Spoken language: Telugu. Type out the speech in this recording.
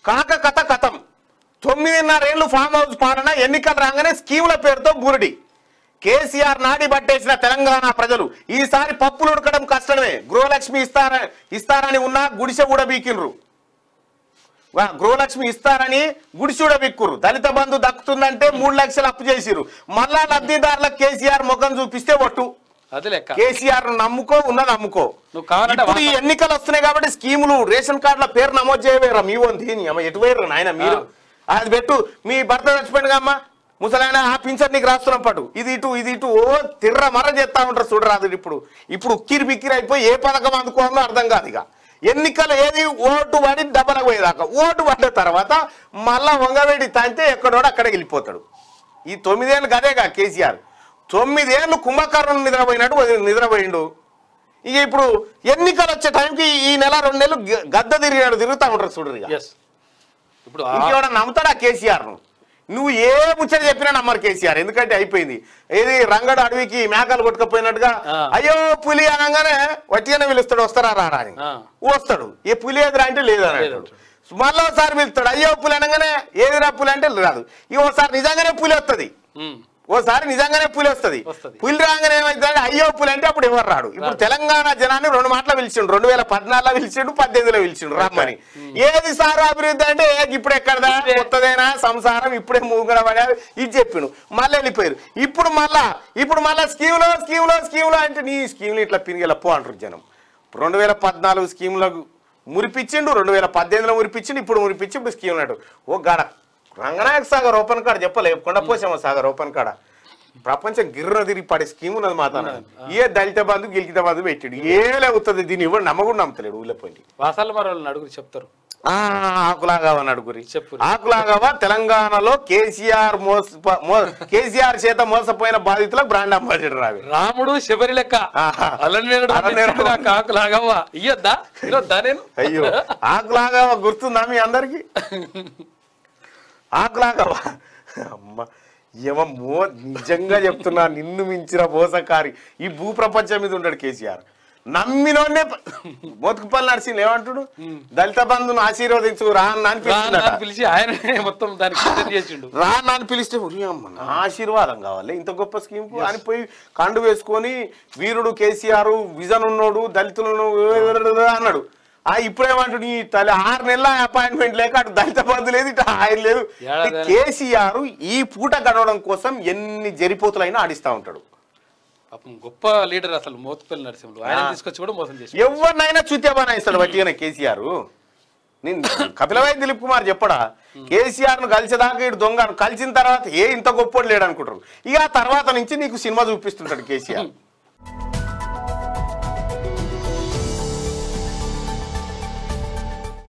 కాక కథ కథం తొమ్మిదిన్నరేళ్లు ఫామ్ హౌస్ పాలన ఎన్నికలు రాగానే స్కీముల పేరుతో బురుడి కేసీఆర్ నాడి పట్టేసిన తెలంగాణ ప్రజలు ఈసారి పప్పులు ఉడకడం కష్టమే గృహలక్ష్మి ఇస్తార ఇస్తారని ఉన్నా గుడిసె కూడా బీకిండ్రు వా, గృహలక్ష్మి ఇస్తారని గుడిసె కూడా బిక్కురు దళిత బంధు దక్కుతుందంటే మూడు లక్షలు అప్పు చేసిరు మళ్ళా లబ్ధిదారులకు కేసీఆర్ ముఖం చూపిస్తే ఒట్టు అది లెక్క కేసీఆర్ నమ్ముకో ఉన్నది నమ్ముకో నువ్వు కావాలంటే ఇప్పుడు ఈ ఎన్నికలు వస్తున్నాయి కాబట్టి స్కీములు రేషన్ కార్డుల పేరు నమోదు చేయవేరా మీ వంది నీ అమ్మ ఎటు వేయరు నాయన మీరు అది పెట్టు మీ భర్త చచ్చిపోయింది అమ్మ ముసలాయన ఆ పింఛన్ నీకు రాస్తున్నాం పటు ఇది ఇటు ఇది ఇటు ఓ తిర్ర మర చేస్తా ఉంటారు చూడరాదు ఇప్పుడు ఇప్పుడు ఉక్కిరి బిక్కిరి అయిపోయి ఏ పథకం అందుకోవాలో అర్థం కాదు ఇక ఎన్నికలు ఏది ఓటు పడి డబ్బలకు పోయేదాకా ఓటు పడ్డ తర్వాత మళ్ళా వంగవేడి తాంతే ఎక్కడోడు అక్కడ వెళ్ళిపోతాడు ఈ తొమ్మిదేళ్ళు గదేగా కేసీఆర్ తొమ్మిదేళ్ళు కుంభకర్ణం నిద్రపోయినట్టు వదిలి- నిద్రపోయిండు ఇక ఇప్పుడు ఎన్నికలు వచ్చే టైంకి ఈ నెల రెండు నెలలు గ- గద్ద తిరిగినాడు తిరుగుతా ఉంటారు చూడరు ఇక ఎస్ ఇప్పుడు ఆ- ఇంకెవడన్నా నమ్ముతాడా కేసీఆర్ ను నువ్వు ఏ ముచ్చట చెప్పినా నమ్మరు కేసీఆర్ ఎందుకంటే అయిపోయింది ఏది రంగడు అడవికి మేకలు కొట్టుకపోయినట్టుగా ఆ. అయ్యో పులి అనగానే వట్టిగానే పిలుస్తాడు వస్తారా రారా అని ఆ. వస్తాడు ఏ పులి ఎదురా అంటే లేదు అని లేదు అంటాడు మళ్ళీ ఒకసారి పిలుస్తాడు అయ్యో పులి అనగానే ఏదిరా పులి అంటే రాదు ఇక ఒకసారి నిజంగానే పులి వస్తుంది ఉమ్. ఓసారి నిజంగానే పులి వస్తుంది వస్తది. పులి రాగానే ఏమైందంటే అయ్యో పులి అంటే అప్పుడు ఎవరు రాడు ఇప్పుడు తెలంగాణ జనాన్ని రెండు మాటలు పిలిచిండు రెండు వేల పద్నాలుగులో పిలిచిండు పద్దెనిమిదిలో పిలిచిండు రమ్మని ఏది సారు అభివృద్ధి అంటే ఏ ఇప్పుడు ఎక్కడదా కొత్తదైనా సంసారం ఇప్పుడే మూగడ పడారు ఇది చెప్పిండు మళ్ళీ వెళ్ళిపోయారు ఇప్పుడు మళ్ళా ఇప్పుడు మళ్ళా స్కీమ్లో స్కీమ్లో స్కీమ్లో అంటే నీ స్కీమ్లు ఇట్లా పిరిగేలా పో అంటారు జనం రెండు వేల పద్నాలుగు స్కీములకు మురిపించిండు రెండు వేల పద్దెనిమిదిలో మురిపించిండు ఇప్పుడు మురిపించి ఇప్పుడు స్కీమ్ అన్నాడు ఓ గాడ రంగనాయక సాగర్ ఓపెన్ కాడ చెప్పలే కొండపోసామ సాగర్ ఓపెన్ కాడ ప్రపంచం గిర్ర తిరిగి పడే స్కీమ్ ఉన్నది మాత్రం ఏ దళిత బంధు గిలికిత బంధు పెట్టాడు ఏలే అవుతుంది దీన్ని ఇవ్వడు నమ్మకూడ నమ్మతలేడు ఊళ్ళో పోయి వాసాల మరి వాళ్ళని అడుగురు చెప్తారు ఆ, ఆకులాగావా అని అడుగురి చెప్పు. ఆకులాగావా తెలంగాణలో కేసీఆర్ మోస మో- కేసీఆర్ చేత మోసపోయిన బాధితులకు బ్రాండ్ అంబాసిడర్ రావి రాముడు శబరి లెక్క ఆహా. అలనేడు అలనేడు. కాకులాగవ్వా ఇయ్యొద్దా ఇయ్యొద్దా నేను అయ్యో ఆకులాగావా గుర్తుందా మీ అందరికి ఆకులాగావా అమ్మ ఏమో నిజంగా చెప్తున్నా నిన్ను మించిన మోసకారి ఈ భూ ప్రపంచం మీద ఉంటాడు కేసీఆర్ నమ్మినోనే మోతుకుపల్లి నడిచింది ఏమంటాడు దళిత బంధును ఆశీర్వదించు రా అన్న అని రా అన్న పిలిచిండట. అని పిలిచి ఆయననే మొత్తం దానికి సిద్ధం చేసిండు రా అని పిలిస్తే "ఉరి అమ్మ, నా ఆశీర్వాదం కావాలి ఇంత గొప్ప స్కీమ్ కు అని పోయి కండు వేసుకొని వీరుడు కేసీఆర్ విజన్ ఉన్నోడు దళితులను అన్నాడు ఆ ఇప్పుడేమంటాడు ఈ తల్లి ఆరు నెలల అపాయింట్మెంట్ లేక అటు దళిత బంధు లేదు ఇటు ఆయన లేదు ఏడాది. కేసీఆర్ ఈ పూట గడవడం కోసం ఎన్ని జరిపోతులైనా ఆడిస్తా ఉంటాడు పాపం గొప్ప లీడర్ అసలు మోతుపల్లి నరసింహులు ఆయన తీసుకొచ్చి కూడా మోసం చేసి ఎవరినైనా చూతేబానా ఇస్తాడు వట్టిగానే కేసీఆర్ నేను కపిలవాయి దిలీప్ కుమార్ చెప్పడా కేసీఆర్ ను కలిసేదాకా ఇటు దొంగ కలిసిన తర్వాత ఏ ఇంత గొప్పోడు లేడు అనుకుంటారు ఇక ఆ తర్వాత నుంచి నీకు సినిమా చూపిస్తుంటాడు కేసీఆర్